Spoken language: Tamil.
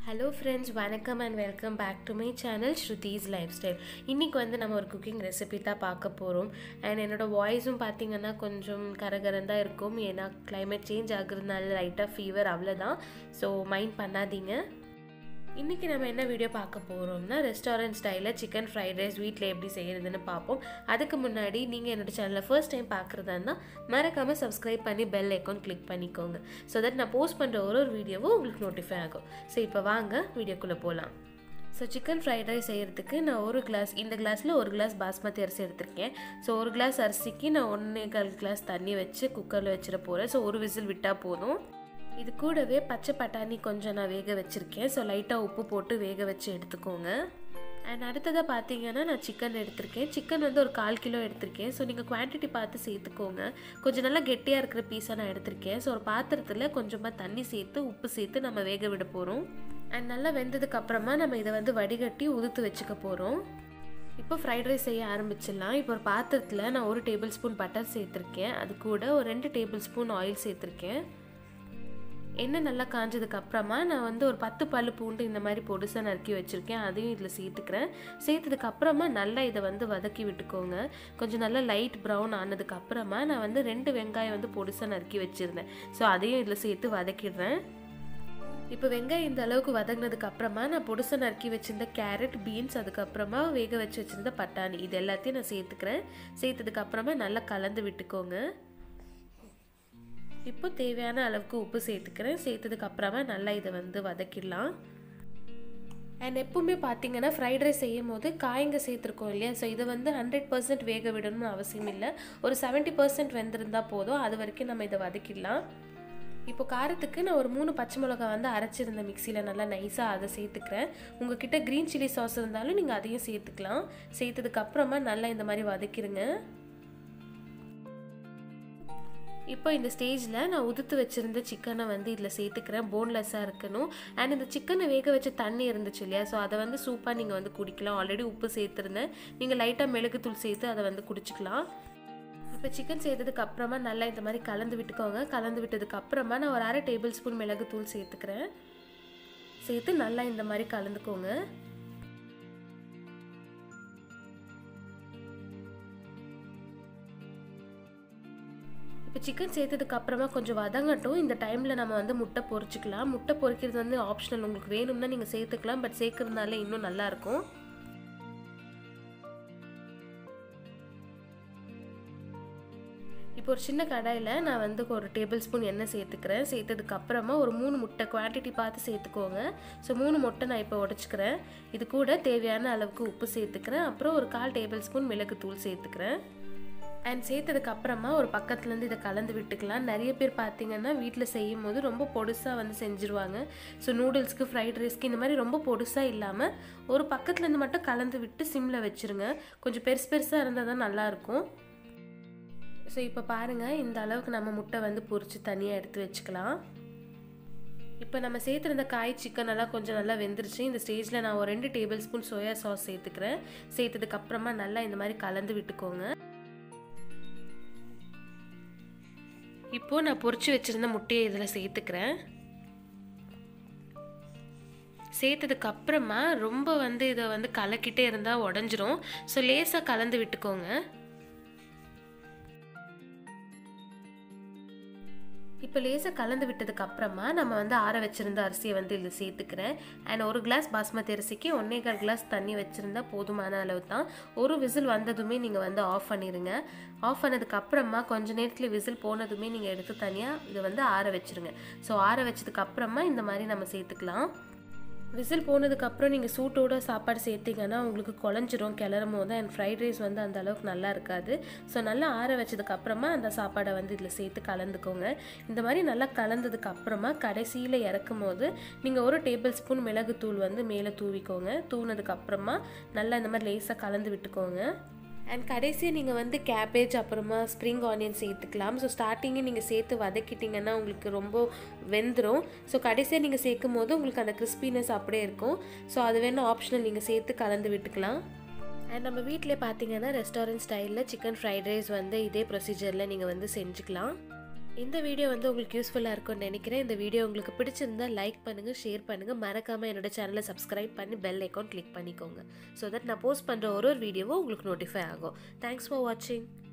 ஹலோ ஃப்ரெண்ட்ஸ் வணக்கம் and welcome back to my channel Shruti's lifestyle இன்றைக்கி வந்து நம்ம ஒரு குக்கிங் ரெசிபி தான் பார்க்க போகிறோம் அண்ட் என்னோடய வாய்ஸும் பார்த்தீங்கன்னா கொஞ்சம் கரகரன் தான் இருக்கும் ஏன்னா climate சேஞ்ச் ஆகுறதுனால லைட்டாக ஃபீவர் அவ்வளோதான் ஸோ மைண்ட் பண்ணாதீங்க இன்றைக்கி நம்ம என்ன வீடியோ பார்க்க போகிறோம்னா ரெஸ்டாரண்ட் ஸ்டைலில் சிக்கன் ஃப்ரைட் ரைஸ் வீட்டில் எப்படி செய்கிறதுன்னு பார்ப்போம் அதுக்கு முன்னாடி நீங்கள் என்னோட சேனலை ஃபர்ஸ்ட் டைம் பார்க்குறதா இருந்தால் மறக்காமல் சப்ஸ்கிரைப் பண்ணி பெல் ஐக்கான் கிளிக் பண்ணிக்கோங்க ஸோ தட் நான் போஸ்ட் பண்ணுற ஒரு ஒரு வீடியோவும் உங்களுக்கு நோட்டிஃபை ஆகும் ஸோ இப்போ வாங்க வீடியோக்குள்ளே போகலாம் ஸோ சிக்கன் ஃப்ரைட் ரைஸ் செய்கிறதுக்கு நான் ஒரு கிளாஸ் இந்த கிளாஸில் ஒரு கிளாஸ் பாஸ்மதி அரிசி எடுத்திருக்கேன் ஸோ ஒரு கிளாஸ் அரிசிக்கு நான் ஒன்றே கால் கிளாஸ் தண்ணி வச்சு குக்கரில் வச்சிட போகிறேன் ஸோ ஒரு விசில் விட்டால் போதும் இது கூடவே பச்சை பட்டாணி கொஞ்சம் நான் வேக வச்சுருக்கேன் ஸோ லைட்டாக உப்பு போட்டு வேக வச்சு எடுத்துக்கோங்க அண்ட் அடுத்ததாக பார்த்தீங்கன்னா நான் சிக்கன் எடுத்திருக்கேன் சிக்கன் வந்து ஒரு கால் கிலோ எடுத்திருக்கேன் ஸோ நீங்கள் குவான்டிட்டி பார்த்து சேர்த்துக்கோங்க கொஞ்சம் நல்லா கெட்டியாக இருக்கிற பீஸாக நான் எடுத்திருக்கேன் ஸோ ஒரு பாத்திரத்தில் கொஞ்சமாக தண்ணி சேர்த்து உப்பு சேர்த்து நம்ம வேக விட போகிறோம் அண்ட் நல்லா வெந்ததுக்கு அப்புறமா நம்ம இதை வந்து வடிகட்டி உதுத்து வச்சுக்க போகிறோம் இப்போ ஃப்ரைட் ரைஸ் செய்ய ஆரம்பிச்சிடலாம் இப்போ ஒரு பாத்திரத்தில் நான் ஒரு டேபிள் ஸ்பூன் பட்டர் சேர்த்துருக்கேன் அது கூட ஒரு ரெண்டு டேபிள் ஸ்பூன் ஆயில் சேர்த்துருக்கேன் எண்ணெய் நல்லா காஞ்சதுக்கு அப்புறமா நான் வந்து ஒரு பத்து பல்லு பூண்டு இந்த மாதிரி பொடுசாக நறுக்கி வச்சுருக்கேன் அதையும் இதில் சேர்த்துக்கிறேன் சேர்த்ததுக்கு அப்புறமா நல்லா இதை வந்து வதக்கி விட்டுக்கோங்க கொஞ்சம் நல்லா லைட் ப்ரௌன் ஆனதுக்கு அப்புறமா நான் வந்து ரெண்டு வெங்காயம் வந்து பொடுசாக நறுக்கி வச்சுருந்தேன் ஸோ அதையும் இதில் சேர்த்து வதக்கிடுறேன் இப்போ வெங்காயம் இந்த அளவுக்கு வதங்கினதுக்கு அப்புறமா நான் பொடுசாக நறுக்கி வச்சிருந்த கேரட் பீன்ஸ் அதுக்கப்புறமா வேக வச்சு வச்சிருந்த பட்டாணி இது எல்லாத்தையும் நான் சேர்த்துக்கிறேன் சேர்த்ததுக்கு அப்புறமா நல்லா கலந்து விட்டுக்கோங்க இப்போ தேவையான அளவுக்கு உப்பு சேர்த்துக்கிறேன் சேர்த்ததுக்கு அப்புறமா நல்லா இதை வந்து வதக்கிடலாம் அண்ட் எப்பவுமே பார்த்தீங்கன்னா ஃப்ரைட் ரைஸ் செய்யும் போது காய்ங்க சேர்த்துருக்கோம் இல்லையா ஸோ இதை வந்து ஹண்ட்ரட் பர்சன்ட் வேக விடணும்னு அவசியம் இல்லை ஒரு செவன்ட்டி பர்சன்ட் வெந்திருந்தால் போதும் அது வரைக்கும் நம்ம இதை வதக்கிடலாம் இப்போ காரத்துக்கு நான் ஒரு மூணு பச்சை மிளகா வந்து அரைச்சிருந்த மிக்சியில் நல்லா நைஸாக அதை சேர்த்துக்கிறேன் உங்ககிட்ட க்ரீன் சில்லி சாஸ் இருந்தாலும் நீங்கள் அதையும் சேர்த்துக்கலாம் சேர்த்ததுக்கு அப்புறமா நல்லா இந்த மாதிரி வதக்கிடுங்க இப்போ இந்த ஸ்டேஜில் நான் உதுத்து வச்சுருந்த சிக்கனை வந்து இதில் சேர்த்துக்கிறேன் போன்லெஸ்ஸாக இருக்கணும் அண்ட் இந்த சிக்கனை வேக வச்ச தண்ணி இருந்துச்சு இல்லையா ஸோ அதை வந்து சூப்பாக நீங்கள் வந்து குடிக்கலாம் ஆல்ரெடி உப்பு சேர்த்துருந்தேன் நீங்கள் லைட்டாக மிளகுத்தூள் சேர்த்து அதை வந்து குடிச்சிக்கலாம் இப்போ சிக்கன் சேர்த்ததுக்கு அப்புறமா நல்லா இந்த மாதிரி கலந்து விட்டுக்கோங்க கலந்து விட்டதுக்கு அப்புறமா நான் ஒரு அரை டேபிள் ஸ்பூன் மிளகுத்தூள் சேர்த்துக்கிறேன் சேர்த்து நல்லா இந்த மாதிரி கலந்துக்கோங்க இப்போ சிக்கன் சேர்த்ததுக்கு அப்புறமா கொஞ்சம் வதங்கட்டும் இந்த டைமில் நம்ம வந்து முட்டை பொரிச்சிக்கலாம் முட்டை பொரிக்கிறது வந்து ஆப்ஷனல் உங்களுக்கு வேணும்னா நீங்கள் சேர்த்துக்கலாம் பட் சேர்க்கறதுனால இன்னும் நல்லாயிருக்கும் இப்போ ஒரு சின்ன கடாயில் நான் வந்து ஒரு டேபிள் ஸ்பூன் எண்ணெய் சேர்த்துக்கிறேன் சேர்த்ததுக்கு அப்புறமா ஒரு மூணு முட்டை குவான்டிட்டி பார்த்து சேர்த்துக்கோங்க ஸோ மூணு முட்டை நான் இப்போ உடச்சிக்கிறேன் இது கூட தேவையான அளவுக்கு உப்பு சேர்த்துக்கிறேன் அப்புறம் ஒரு கால் டேபிள் ஸ்பூன் மிளகு தூள் சேர்த்துக்கிறேன் அண்ட் சேர்த்ததுக்கு அப்புறமா ஒரு பக்கத்துலேருந்து இதை கலந்து விட்டுக்கலாம் நிறைய பேர் பார்த்தீங்கன்னா வீட்டில் செய்யும் போது ரொம்ப பொடுசாக வந்து செஞ்சுருவாங்க ஸோ நூடுல்ஸ்க்கு ஃப்ரைட் ரைஸ்க்கு இந்த மாதிரி ரொம்ப பொடுசாக இல்லாமல் ஒரு பக்கத்துலேருந்து மட்டும் கலந்து விட்டு சிம்மில் வச்சுருங்க கொஞ்சம் பெருசு பெருசாக இருந்தால் தான் நல்லாயிருக்கும் ஸோ இப்போ பாருங்கள் இந்த அளவுக்கு நம்ம முட்டை வந்து பொரித்து தனியாக எடுத்து வச்சுக்கலாம் இப்போ நம்ம சேர்த்துருந்த காய் சிக்கன் எல்லாம் கொஞ்சம் நல்லா வெந்துருச்சு இந்த ஸ்டேஜில் நான் ஒரு ரெண்டு டேபிள் ஸ்பூன் சோயா சாஸ் சேர்த்துக்கிறேன் சேர்த்ததுக்கு அப்புறமா நல்லா இந்த மாதிரி கலந்து விட்டுக்கோங்க இப்போது நான் பொரிச்சு வச்சுருந்த முட்டையை இதில் சேர்த்துக்கிறேன் சேர்த்ததுக்கு அப்புறமா ரொம்ப வந்து இதை வந்து கலக்கிட்டே இருந்தால் உடஞ்சிரும் ஸோ லேசாக கலந்து விட்டுக்கோங்க இப்போ லேசாக கலந்து விட்டதுக்கு அப்புறமா நம்ம வந்து ஆற வச்சுருந்த அரிசியை வந்து இதில் சேர்த்துக்கிறேன் அண்ட் ஒரு கிளாஸ் பாஸ்மதி அரிசிக்கு ஒன்னேகால் கிளாஸ் தண்ணி வச்சுருந்தா போதுமான அளவு தான் ஒரு விசில் வந்ததுமே நீங்கள் வந்து ஆஃப் பண்ணிடுங்க ஆஃப் பண்ணதுக்கு அப்புறமா கொஞ்ச நேரத்தில் விசில் போனதுமே நீங்கள் எடுத்து தனியாக இதை வந்து ஆற வச்சுருங்க ஸோ ஆற வச்சதுக்கு அப்புறமா இந்த மாதிரி நம்ம சேர்த்துக்கலாம் விசில் போனதுக்கப்புறம் நீங்கள் சூட்டோட சாப்பாடு சேர்த்திங்கன்னா உங்களுக்கு குழஞ்சிரும் கிளறும் போது அண்ட் ஃப்ரைட் ரைஸ் வந்து அந்த அளவுக்கு நல்லா இருக்காது ஸோ நல்லா ஆற வச்சதுக்கப்புறமா அந்த சாப்பாடை வந்து இதில் சேர்த்து கலந்துக்கோங்க இந்த மாதிரி நல்லா கலந்ததுக்கு அப்புறமா கடைசியில் இறக்கும் போது நீங்கள் ஒரு டேபிள் ஸ்பூன் மிளகுத்தூள் வந்து மேலே தூவிக்கோங்க தூவினதுக்கப்புறமா நல்லா இந்த மாதிரி லேசாக கலந்து விட்டுக்கோங்க அண்ட் கடைசியாக நீங்கள் வந்து கேபேஜ் அப்புறமா ஸ்ப்ரிங் ஆனியன் சேர்த்துக்கலாம் ஸோ ஸ்டார்டிங்கே நீங்கள் சேர்த்து வதக்கிட்டிங்கன்னா உங்களுக்கு ரொம்ப வெந்துடும் ஸோ கடைசியாக நீங்கள் சேர்க்கும் போது உங்களுக்கு அந்த கிறிஸ்பினஸ் அப்படியே இருக்கும் ஸோ அது வேணும் ஆப்ஷனல் நீங்கள் சேர்த்து கலந்து விட்டுக்கலாம் அண்ட் நம்ம வீட்டிலே பார்த்தீங்கன்னா ரெஸ்டாரண்ட் ஸ்டைலில் சிக்கன் ஃப்ரைட் ரைஸ் வந்து இதே ப்ரொசீஜரில் நீங்கள் வந்து செஞ்சுக்கலாம் இந்த வீடியோ வந்து உங்களுக்கு யூஸ்ஃபுல்லாக இருக்கும்னு நினைக்கிறேன் இந்த வீடியோ உங்களுக்கு பிடிச்சிருந்தா லைக் பண்ணுங்கள் ஷேர் பண்ணுங்கள் மறக்காமல் என்னோட சேனலை சப்ஸ்கிரைப் பண்ணி பெல் ஐக்கான் கிளிக் பண்ணிக்கோங்க ஸோ தட் நான் போஸ்ட் பண்ணுற ஒரு ஒரு வீடியோவும் உங்களுக்கு நோட்டிஃபை ஆகும் தேங்க்ஸ் ஃபார் வாட்சிங்